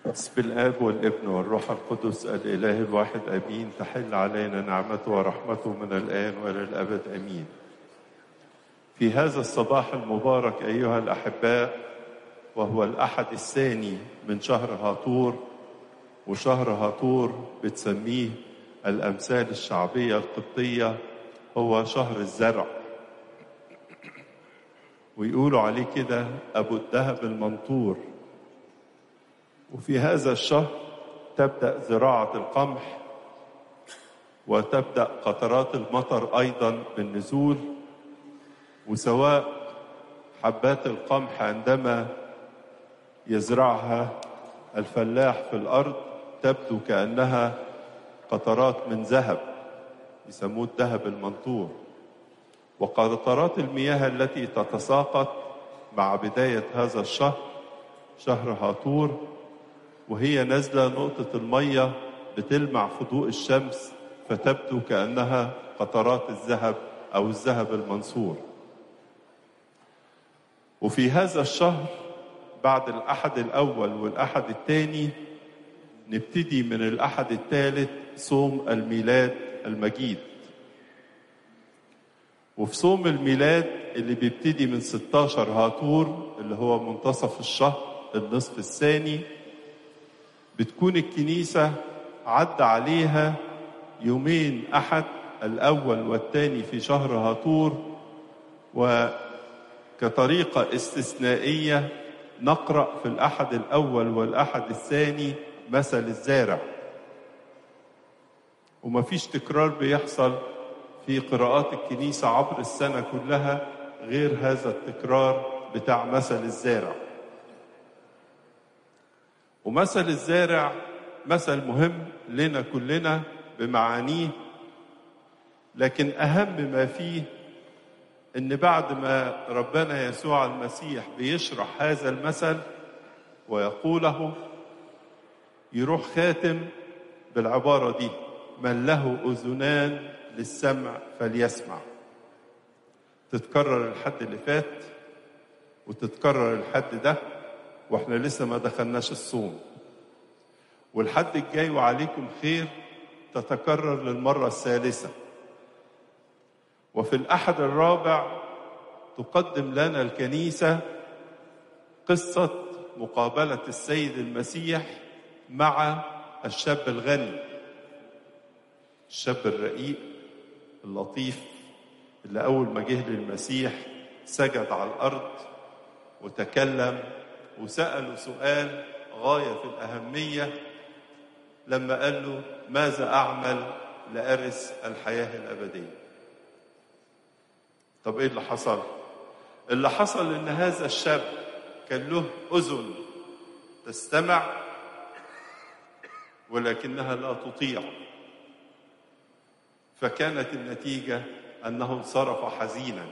بسم الآب والابن والروح القدس الإله الواحد أمين تحل علينا نعمته ورحمته من الآن وإلى الأبد أمين في هذا الصباح المبارك أيها الأحباء وهو الأحد الثاني من شهر هاطور وشهر هاطور بتسميه الأمثال الشعبية القبطية هو شهر الزرع ويقولوا عليه كده أبو الذهب المنطور وفي هذا الشهر تبدأ زراعة القمح وتبدأ قطرات المطر أيضا بالنزول وسواء حبات القمح عندما يزرعها الفلاح في الأرض تبدو كأنها قطرات من ذهب يسموه الذهب المنطور وقطرات المياه التي تتساقط مع بداية هذا الشهر شهر هاطور وهي نازلة نقطة المية بتلمع في ضوء الشمس فتبدو كأنها قطرات الذهب أو الذهب المنصور وفي هذا الشهر بعد الأحد الأول والأحد الثاني نبتدي من الأحد الثالث صوم الميلاد المجيد وفي صوم الميلاد اللي بيبتدي من 16 هاتور اللي هو منتصف الشهر النصف الثاني بتكون الكنيسة عدى عليها يومين أحد الأول والثاني في شهر هاتور وكطريقة استثنائية نقرأ في الأحد الأول والأحد الثاني مثل الزارع وما فيش تكرار بيحصل في قراءات الكنيسة عبر السنة كلها غير هذا التكرار بتاع مثل الزارع ومثل الزارع مثل مهم لنا كلنا بمعانيه لكن أهم ما فيه إن بعد ما ربنا يسوع المسيح بيشرح هذا المثل ويقوله يروح خاتم بالعبارة دي من له أذنان للسمع فليسمع تتكرر الحد اللي فات وتتكرر الحد ده واحنا لسه ما دخلناش الصوم والحد الجاي وعليكم خير تتكرر للمرة الثالثة وفي الأحد الرابع تقدم لنا الكنيسة قصة مقابلة السيد المسيح مع الشاب الغني الشاب الرقيق اللطيف اللي أول ما جه للمسيح سجد على الأرض وتكلم وسأله سؤال غاية في الأهمية لما قال له ماذا أعمل لأرث الحياة الأبدية طب إيه اللي حصل اللي حصل إن هذا الشاب كان له أذن تستمع ولكنها لا تطيع فكانت النتيجة أنه انصرف حزينا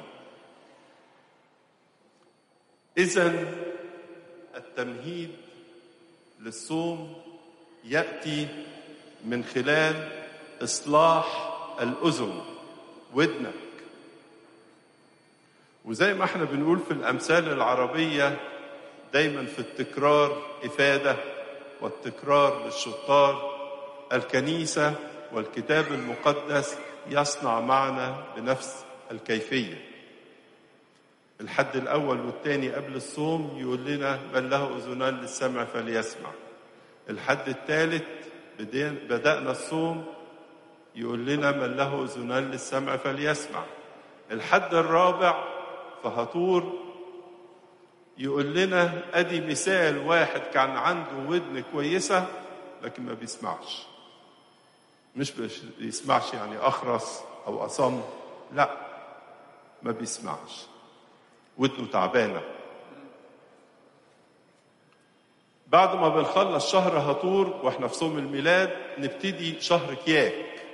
إذا التمهيد للصوم يأتي من خلال إصلاح الأذن ودنك وزي ما احنا بنقول في الأمثال العربية دايما في التكرار إفادة والتكرار للشطار الكنيسة والكتاب المقدس يصنع معنا بنفس الكيفية الحد الأول والثاني قبل الصوم يقول لنا من له أذنان للسمع فليسمع الحد الثالث بدأنا الصوم يقول لنا من له أذنان للسمع فليسمع الحد الرابع فهطور يقول لنا أدي مثال واحد كان عنده ودن كويسة لكن ما بيسمعش مش بيسمعش يعني أخرس أو أصم لا ما بيسمعش ودنه تعبانة بعد ما بنخلص شهر هطور واحنا في صوم الميلاد نبتدي شهر كياك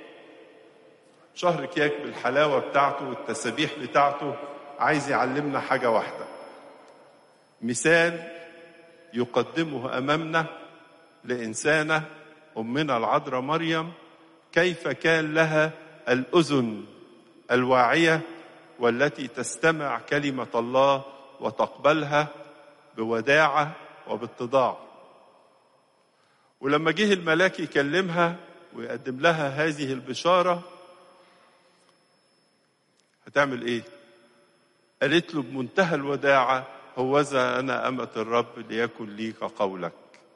شهر كياك بالحلاوة بتاعته والتسابيح بتاعته عايز يعلمنا حاجة واحدة مثال يقدمه أمامنا لإنسانة أمنا العذراء مريم كيف كان لها الأذن الواعية والتي تستمع كلمة الله وتقبلها بوداعة وباتضاع ولما جه الملاك يكلمها ويقدم لها هذه البشارة هتعمل ايه قالت له بمنتهى الوداعة هوذا أنا أمة الرب ليكن لي كقولك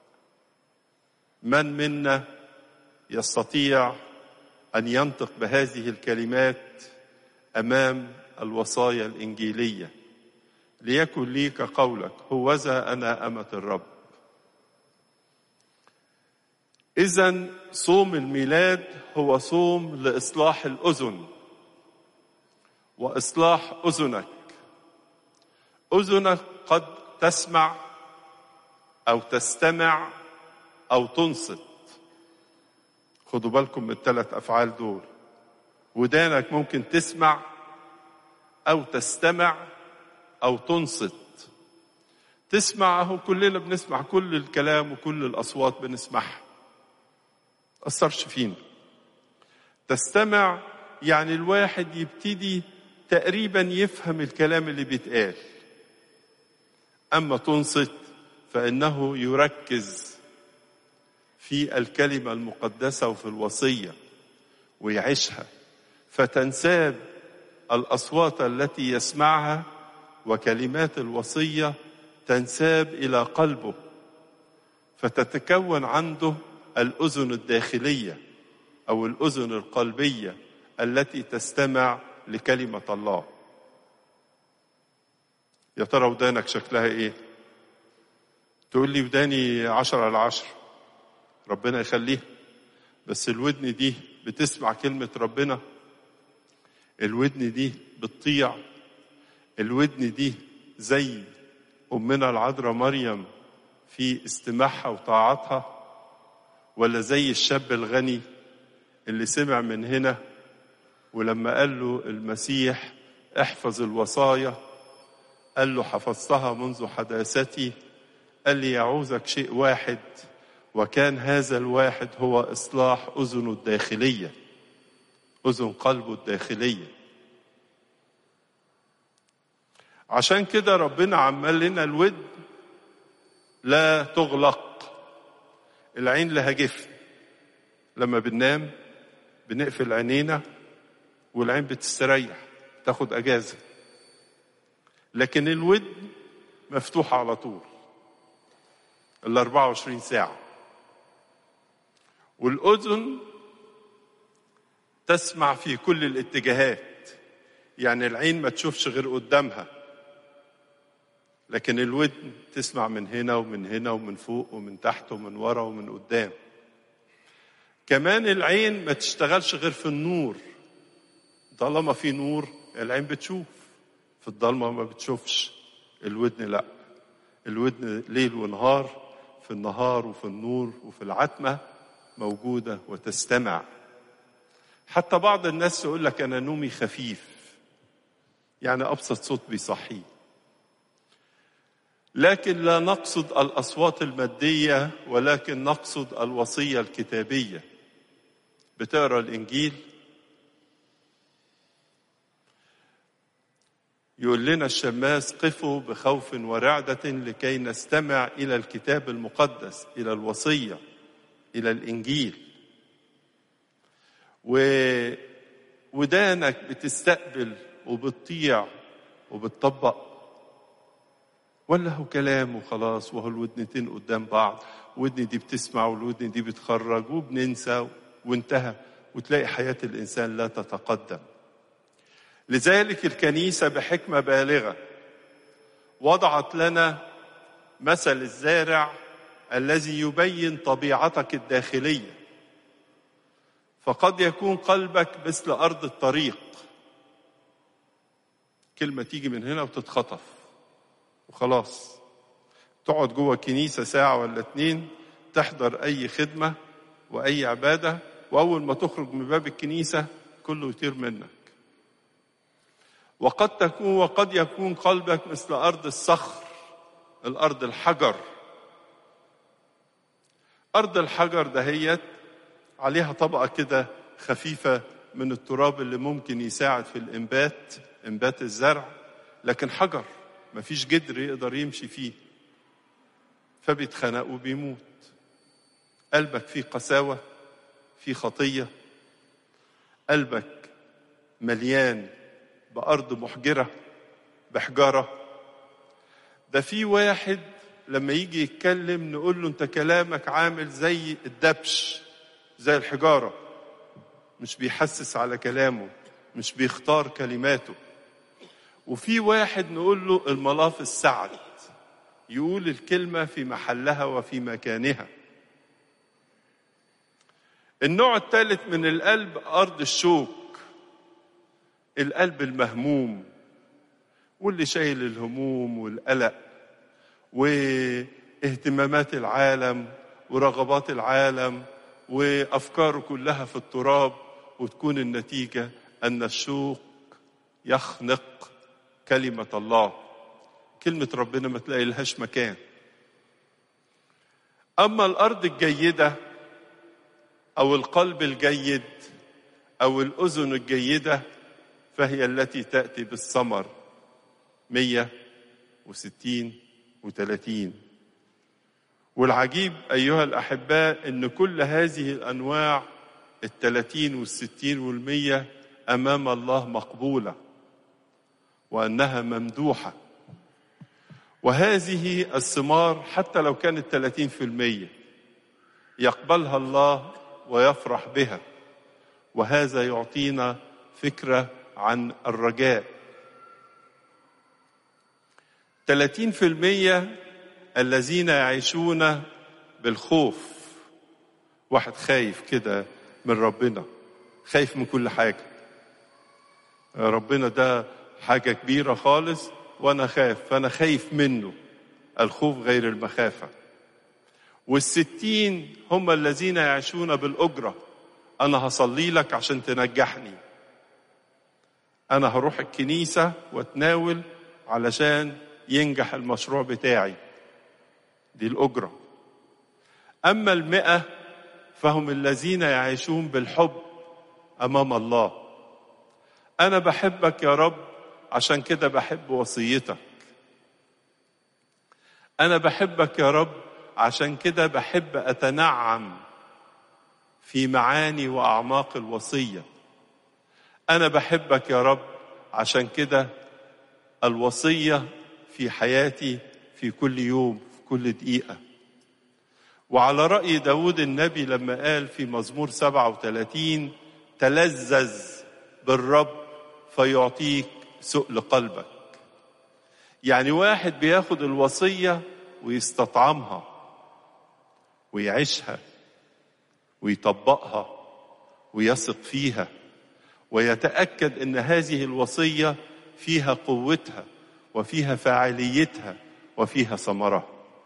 من منا يستطيع أن ينطق بهذه الكلمات أمام الوصايا الإنجيلية ليكن لي كقولك هوذا أنا أمة الرب إذا صوم الميلاد هو صوم لإصلاح الأذن وإصلاح أذنك أذنك قد تسمع أو تستمع أو تنصت خدوا بالكم من الثلاث أفعال دول ودانك ممكن تسمع أو تستمع أو تنصت تسمع أهو كلنا بنسمع كل الكلام وكل الأصوات بنسمعها أثرش فينا تستمع يعني الواحد يبتدي تقريبا يفهم الكلام اللي بيتقال أما تنصت فإنه يركز في الكلمة المقدسة وفي الوصية ويعيشها فتنساب الأصوات التي يسمعها وكلمات الوصية تنساب إلى قلبه فتتكون عنده الأذن الداخلية أو الأذن القلبية التي تستمع لكلمة الله يا ترى ودانك شكلها ايه تقول لي وداني عشرة على عشر ربنا يخليها بس الودن دي بتسمع كلمة ربنا الودن دي بتطيع الودن دي زي أمنا العذراء مريم في استماعها وطاعتها ولا زي الشاب الغني اللي سمع من هنا ولما قال له المسيح احفظ الوصايا قال له حفظتها منذ حداثتي قال لي يعوزك شيء واحد وكان هذا الواحد هو إصلاح أذنه الداخلية أذن قلبه الداخلية عشان كده ربنا عمل لنا الود لا تغلق العين لها جفن لما بننام بنقفل عينينا والعين بتستريح تاخد اجازه لكن الود مفتوحه على طول ال 24 ساعه والاذن تسمع في كل الاتجاهات يعني العين ما تشوفش غير قدامها لكن الودن تسمع من هنا ومن هنا ومن فوق ومن تحت ومن ورا ومن قدام كمان العين ما تشتغلش غير في النور طالما في نور العين بتشوف في الضلمه ما بتشوفش الودن لا الودن ليل ونهار في النهار وفي النور وفي العتمه موجوده وتستمع حتى بعض الناس يقول لك انا نومي خفيف يعني ابسط صوت بيصحيه لكن لا نقصد الاصوات الماديه ولكن نقصد الوصيه الكتابيه بتقرا الانجيل يقول لنا الشماس قفوا بخوف ورعده لكي نستمع الى الكتاب المقدس الى الوصيه الى الانجيل و ودانك بتستقبل وبتطيع وبتطبق ولا هو كلام وخلاص وهو الودنتين قدام بعض ودن دي بتسمع والودن دي بتخرج وبننسى وانتهى وتلاقي حياة الإنسان لا تتقدم لذلك الكنيسة بحكمة بالغة وضعت لنا مثل الزارع الذي يبين طبيعتك الداخلية فقد يكون قلبك مثل أرض الطريق كلمة تيجي من هنا وتتخطف وخلاص تقعد جوه الكنيسة ساعة ولا اتنين تحضر أي خدمة وأي عبادة وأول ما تخرج من باب الكنيسة كله يطير منك وقد تكون وقد يكون قلبك مثل أرض الصخر الأرض الحجر أرض الحجر دهيت عليها طبقة كده خفيفة من التراب اللي ممكن يساعد في الإنبات إنبات الزرع لكن حجر مفيش جدر يقدر يمشي فيه فبيتخنق وبيموت قلبك فيه قساوة فيه خطية قلبك مليان بأرض محجرة بحجارة ده في واحد لما يجي يتكلم نقول له انت كلامك عامل زي الدبش زي الحجارة مش بيحسس على كلامه مش بيختار كلماته وفي واحد نقول له الملاف السعد يقول الكلمة في محلها وفي مكانها النوع الثالث من القلب أرض الشوك القلب المهموم واللي شايل الهموم والقلق واهتمامات العالم ورغبات العالم وافكاره كلها في التراب وتكون النتيجه ان الشوق يخنق كلمه الله كلمه ربنا ما تلاقي لهاش مكان اما الارض الجيده او القلب الجيد او الاذن الجيده فهي التي تاتي بالثمر مية وستين وثلاثين والعجيب أيها الأحباء أن كل هذه الأنواع الثلاثين والستين والمية أمام الله مقبولة وأنها ممدوحة وهذه الثمار حتى لو كانت ثلاثين في المية يقبلها الله ويفرح بها وهذا يعطينا فكرة عن الرجاء 30% الذين يعيشون بالخوف واحد خايف كده من ربنا خايف من كل حاجة ربنا ده حاجة كبيرة خالص وأنا خايف فأنا خايف منه الخوف غير المخافة والستين هم الذين يعيشون بالأجرة أنا هصلي لك عشان تنجحني أنا هروح الكنيسة واتناول علشان ينجح المشروع بتاعي دي الأجرة أما المئة فهم الذين يعيشون بالحب أمام الله أنا بحبك يا رب عشان كده بحب وصيتك أنا بحبك يا رب عشان كده بحب أتنعم في معاني وأعماق الوصية أنا بحبك يا رب عشان كده الوصية في حياتي في كل يوم في كل دقيقة وعلى رأي داود النبي لما قال في مزمور 37 تلذذ بالرب فيعطيك سؤل قلبك يعني واحد بياخد الوصية ويستطعمها ويعيشها ويطبقها ويثق فيها ويتأكد أن هذه الوصية فيها قوتها وفيها فاعليتها وفيها ثمرها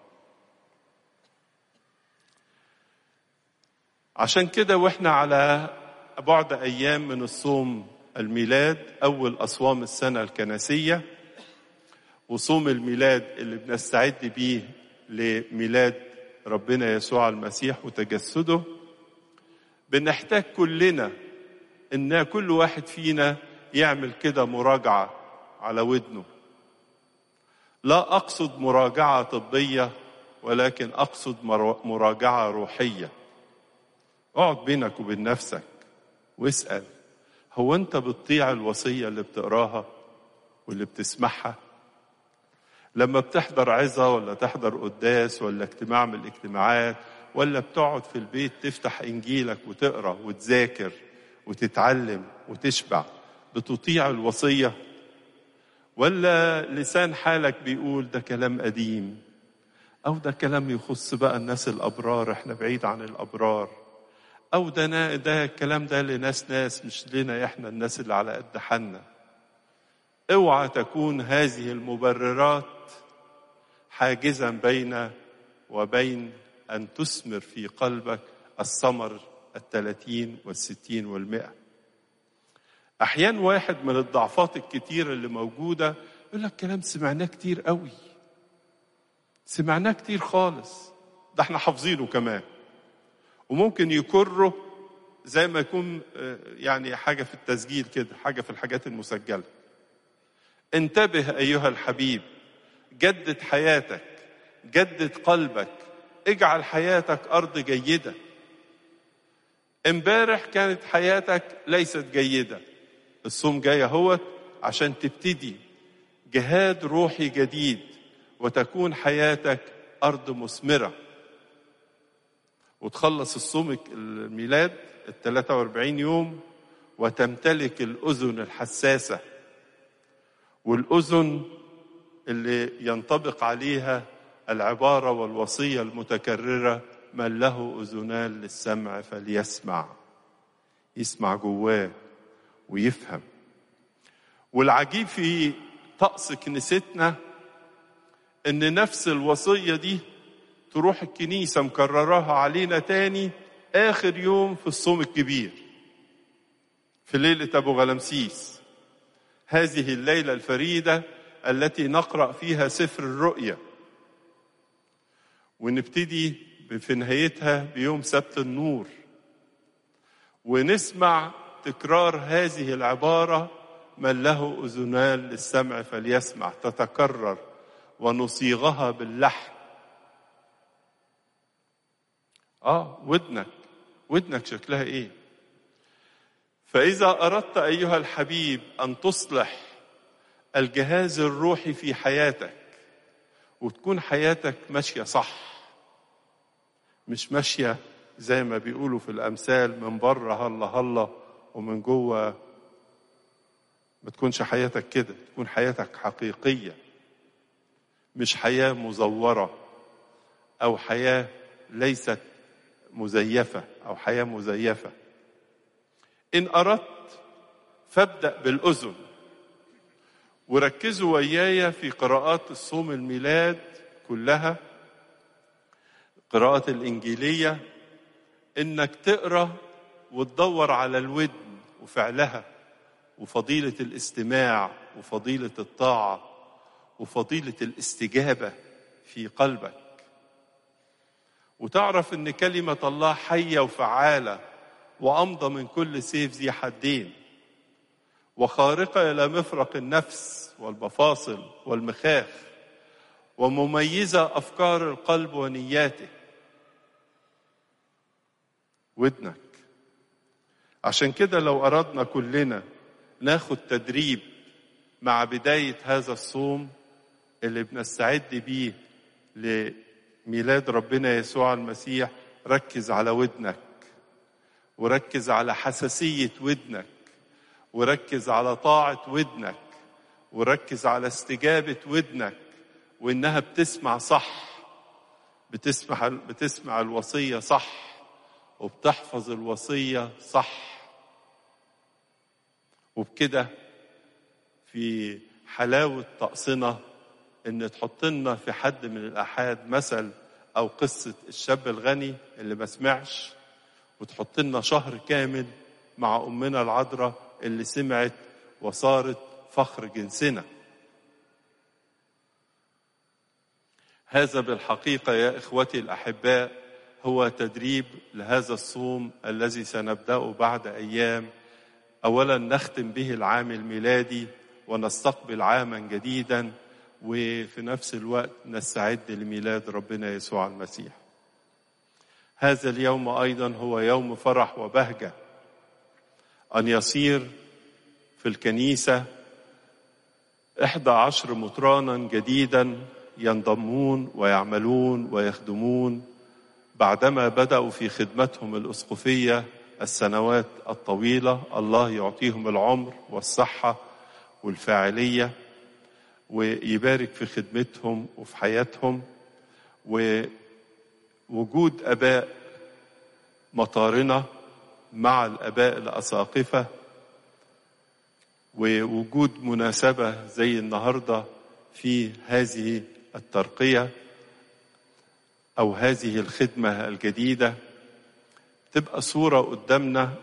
عشان كده واحنا على بعد ايام من الصوم الميلاد اول اصوام السنه الكنسيه وصوم الميلاد اللي بنستعد بيه لميلاد ربنا يسوع المسيح وتجسده بنحتاج كلنا ان كل واحد فينا يعمل كده مراجعه على ودنه لا اقصد مراجعه طبيه ولكن اقصد مراجعه روحيه اقعد بينك وبين نفسك واسال هو انت بتطيع الوصيه اللي بتقراها واللي بتسمعها لما بتحضر عظه ولا تحضر قداس ولا اجتماع من الاجتماعات ولا بتقعد في البيت تفتح انجيلك وتقرا وتذاكر وتتعلم وتشبع بتطيع الوصيه ولا لسان حالك بيقول ده كلام قديم او ده كلام يخص بقى الناس الابرار احنا بعيد عن الابرار او ده ده الكلام ده لناس ناس مش لنا احنا الناس اللي على قد حالنا اوعى تكون هذه المبررات حاجزا بين وبين ان تثمر في قلبك الثمر الثلاثين والستين والمئة احيان واحد من الضعفات الكتيرة اللي موجودة يقول لك كلام سمعناه كتير قوي سمعناه كتير خالص ده احنا حافظينه كمان وممكن يكره زي ما يكون يعني حاجة في التسجيل كده حاجة في الحاجات المسجلة انتبه أيها الحبيب جدد حياتك جدد قلبك اجعل حياتك أرض جيدة امبارح كانت حياتك ليست جيدة الصوم جاي اهوت عشان تبتدي جهاد روحي جديد وتكون حياتك أرض مثمرة وتخلص الصوم الميلاد ال 43 يوم وتمتلك الأذن الحساسة والأذن اللي ينطبق عليها العبارة والوصية المتكررة من له أذنان للسمع فليسمع يسمع جواه ويفهم والعجيب في طقس كنيستنا ان نفس الوصية دي تروح الكنيسة مكرراها علينا تاني آخر يوم في الصوم الكبير في ليلة أبو غلمسيس هذه الليلة الفريدة التي نقرأ فيها سفر الرؤيا ونبتدي في نهايتها بيوم سبت النور ونسمع تكرار هذه العبارة من له أذنان للسمع فليسمع تتكرر ونصيغها باللحن آه ودنك ودنك شكلها إيه فإذا أردت أيها الحبيب أن تصلح الجهاز الروحي في حياتك وتكون حياتك ماشية صح مش ماشية زي ما بيقولوا في الأمثال من بره هلا هلا ومن جوه ما تكونش حياتك كده تكون حياتك حقيقية مش حياة مزورة أو حياة ليست مزيفة أو حياة مزيفة إن أردت فابدأ بالأذن وركزوا وياي في قراءات الصوم الميلاد كلها القراءات الإنجيلية إنك تقرأ وتدور على الودن وفعلها وفضيلة الاستماع وفضيلة الطاعة وفضيلة الاستجابة في قلبك وتعرف ان كلمة الله حية وفعالة وأمضى من كل سيف ذي حدين وخارقة إلى مفرق النفس والمفاصل والمخاخ ومميزة أفكار القلب ونياته ودنك عشان كده لو أردنا كلنا ناخد تدريب مع بداية هذا الصوم اللي بنستعد بيه لميلاد ربنا يسوع المسيح ركز على ودنك وركز على حساسية ودنك وركز على طاعة ودنك وركز على استجابة ودنك وإنها بتسمع صح بتسمع بتسمع الوصية صح وبتحفظ الوصية صح وبكده في حلاوة طقسنا إن تحط لنا في حد من الآحاد مثل أو قصة الشاب الغني اللي ما سمعش وتحط لنا شهر كامل مع أمنا العذراء اللي سمعت وصارت فخر جنسنا هذا بالحقيقة يا إخوتي الأحباء هو تدريب لهذا الصوم الذي سنبدأه بعد أيام أولا نختم به العام الميلادي ونستقبل عاما جديدا وفي نفس الوقت نستعد لميلاد ربنا يسوع المسيح هذا اليوم أيضا هو يوم فرح وبهجة أن يصير في الكنيسة إحدى عشر مطرانا جديدا ينضمون ويعملون ويخدمون بعدما بدأوا في خدمتهم الأسقفية السنوات الطويلة الله يعطيهم العمر والصحة والفاعلية ويبارك في خدمتهم وفي حياتهم ووجود أباء مطارنة مع الآباء الأساقفة ووجود مناسبة زي النهاردة في هذه الترقية أو هذه الخدمة الجديدة تبقى صورة قدامنا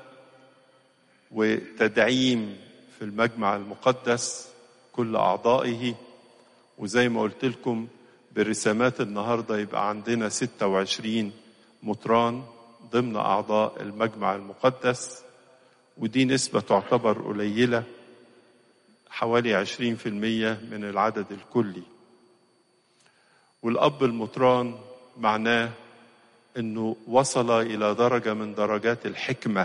وتدعيم في المجمع المقدس كل أعضائه وزي ما قلت لكم برسامات النهاردة يبقى عندنا 26 مطران ضمن أعضاء المجمع المقدس ودي نسبة تعتبر قليلة حوالي 20% من العدد الكلي والأب المطران معناه انه وصل الى درجه من درجات الحكمه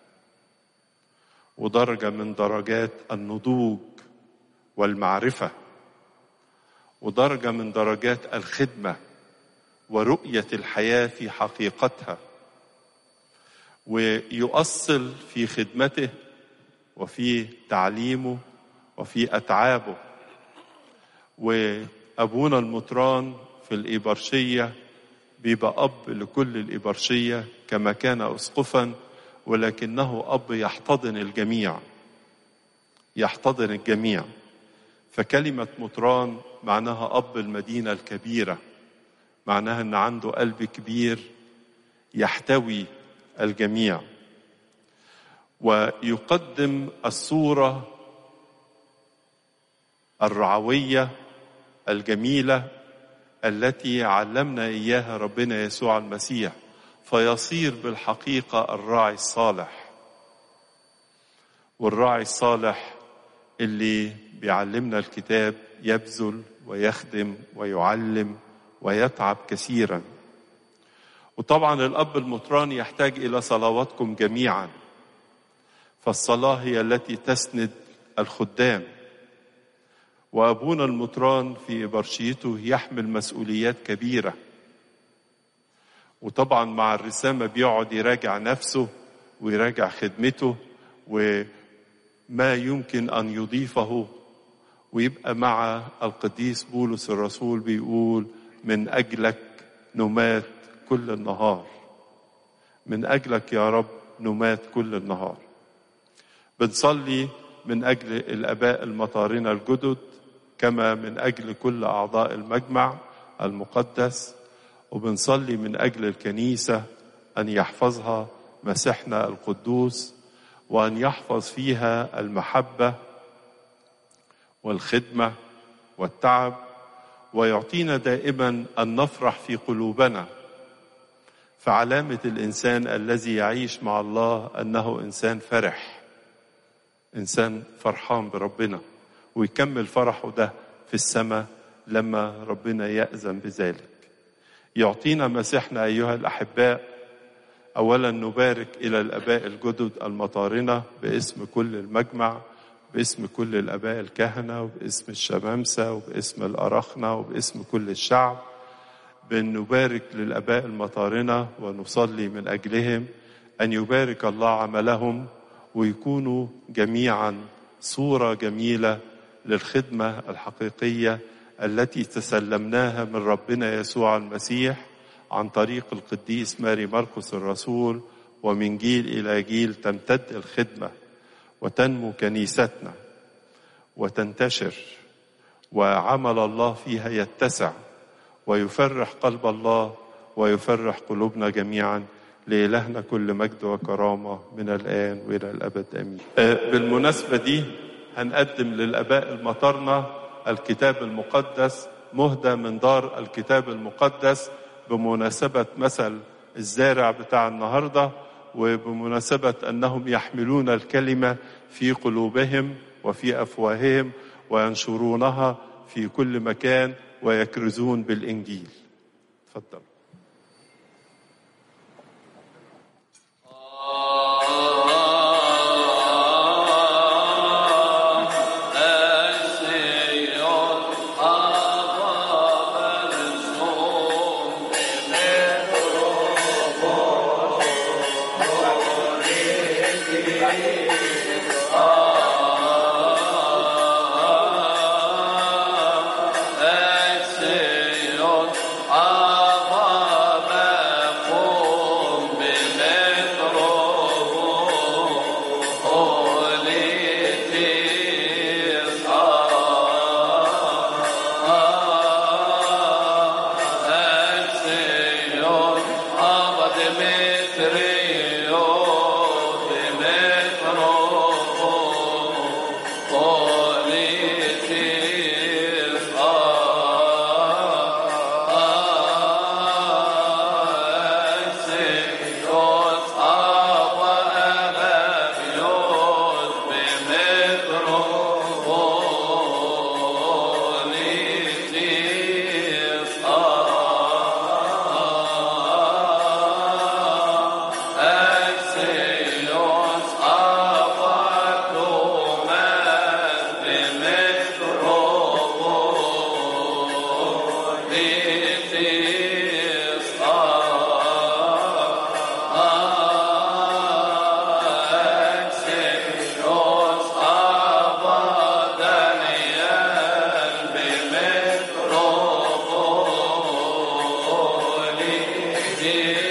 ودرجه من درجات النضوج والمعرفه ودرجه من درجات الخدمه ورؤيه الحياه في حقيقتها ويؤصل في خدمته وفي تعليمه وفي اتعابه وابونا المطران في الإبرشية بيبقى أب لكل الإبرشية كما كان أسقفا ولكنه أب يحتضن الجميع يحتضن الجميع فكلمة مطران معناها أب المدينة الكبيرة معناها أن عنده قلب كبير يحتوي الجميع ويقدم الصورة الرعوية الجميلة التي علمنا إياها ربنا يسوع المسيح فيصير بالحقيقة الراعي الصالح والراعي الصالح اللي بيعلمنا الكتاب يبذل ويخدم ويعلم ويتعب كثيرا وطبعا الأب المطران يحتاج إلى صلواتكم جميعا فالصلاة هي التي تسند الخدام وابونا المطران في برشيته يحمل مسؤوليات كبيره وطبعا مع الرسامه بيقعد يراجع نفسه ويراجع خدمته وما يمكن ان يضيفه ويبقى مع القديس بولس الرسول بيقول من اجلك نمات كل النهار من اجلك يا رب نمات كل النهار بنصلي من اجل الاباء المطارنه الجدد كما من اجل كل اعضاء المجمع المقدس وبنصلي من اجل الكنيسه ان يحفظها مسيحنا القدوس وان يحفظ فيها المحبه والخدمه والتعب ويعطينا دائما ان نفرح في قلوبنا فعلامه الانسان الذي يعيش مع الله انه انسان فرح انسان فرحان بربنا ويكمل فرحه ده في السماء لما ربنا يأذن بذلك يعطينا مسيحنا أيها الأحباء أولا نبارك إلى الأباء الجدد المطارنة باسم كل المجمع باسم كل الآباء الكهنة وباسم الشمامسة وباسم الأرخنة وباسم كل الشعب بنبارك للآباء المطارنة ونصلي من أجلهم أن يبارك الله عملهم ويكونوا جميعا صورة جميلة للخدمة الحقيقية التي تسلمناها من ربنا يسوع المسيح عن طريق القديس ماري مرقس الرسول ومن جيل إلى جيل تمتد الخدمة وتنمو كنيستنا وتنتشر وعمل الله فيها يتسع ويفرح قلب الله ويفرح قلوبنا جميعا لإلهنا كل مجد وكرامة من الآن وإلى الأبد آمين بالمناسبة دي هنقدم للآباء المطرنة الكتاب المقدس مهدى من دار الكتاب المقدس بمناسبة مثل الزارع بتاع النهاردة وبمناسبة أنهم يحملون الكلمة في قلوبهم وفي أفواههم وينشرونها في كل مكان ويكرزون بالإنجيل تفضل Señor, المسيح